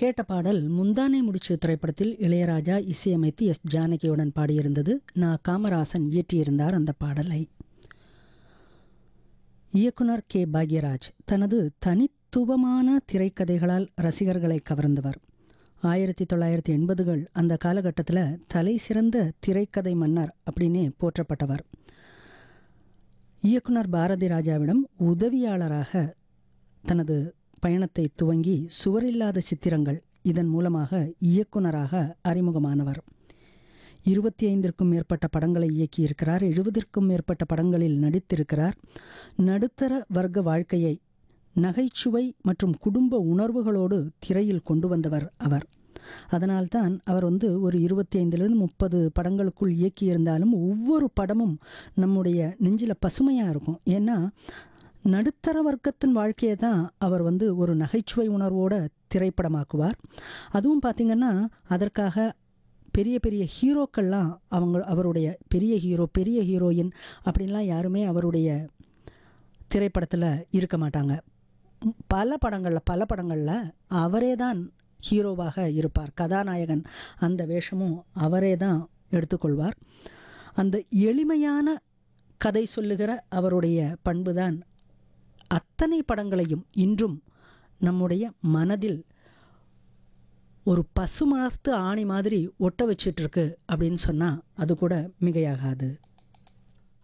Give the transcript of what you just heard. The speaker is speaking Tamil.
கேட்ட பாடல் முந்தானை முடிச்சு திரைப்படத்தில் இளையராஜா இசையமைத்து எஸ் ஜானகியுடன் பாடியிருந்தது நான் காமராசன் இயற்றியிருந்தார் அந்த பாடலை இயக்குனர் கே பாக்யராஜ் தனது தனித்துவமான திரைக்கதைகளால் ரசிகர்களை கவர்ந்தவர் ஆயிரத்தி தொள்ளாயிரத்தி எண்பதுகள் அந்த காலகட்டத்தில் தலை சிறந்த திரைக்கதை மன்னர் அப்படின்னே போற்றப்பட்டவர் இயக்குனர் பாரதி ராஜாவிடம் உதவியாளராக தனது பயணத்தை துவங்கி சுவரில்லாத சித்திரங்கள் இதன் மூலமாக இயக்குனராக அறிமுகமானவர் இருபத்தி ஐந்திற்கும் மேற்பட்ட படங்களை இயக்கியிருக்கிறார் எழுபதிற்கும் மேற்பட்ட படங்களில் நடித்திருக்கிறார் நடுத்தர வர்க்க வாழ்க்கையை நகைச்சுவை மற்றும் குடும்ப உணர்வுகளோடு திரையில் கொண்டு வந்தவர் அவர் அதனால்தான் அவர் வந்து ஒரு இருபத்தி ஐந்துலேருந்து முப்பது படங்களுக்குள் இயக்கியிருந்தாலும் ஒவ்வொரு படமும் நம்முடைய நெஞ்சில் பசுமையாக இருக்கும் ஏன்னா நடுத்தர வர்க்கத்தின் வாழ்க்கையை தான் அவர் வந்து ஒரு நகைச்சுவை உணர்வோட திரைப்படமாக்குவார் அதுவும் பார்த்திங்கன்னா அதற்காக பெரிய பெரிய ஹீரோக்கள்லாம் அவங்க அவருடைய பெரிய ஹீரோ பெரிய ஹீரோயின் அப்படின்லாம் யாருமே அவருடைய திரைப்படத்தில் இருக்க மாட்டாங்க பல படங்களில் பல படங்களில் அவரே தான் ஹீரோவாக இருப்பார் கதாநாயகன் அந்த வேஷமும் அவரே தான் எடுத்துக்கொள்வார் அந்த எளிமையான கதை சொல்லுகிற அவருடைய பண்புதான் அத்தனை படங்களையும் இன்றும் நம்முடைய மனதில் ஒரு பசுமலர்த்து ஆணி மாதிரி ஒட்ட வச்சிட்ருக்கு அப்படின்னு சொன்னால் அது கூட மிகையாகாது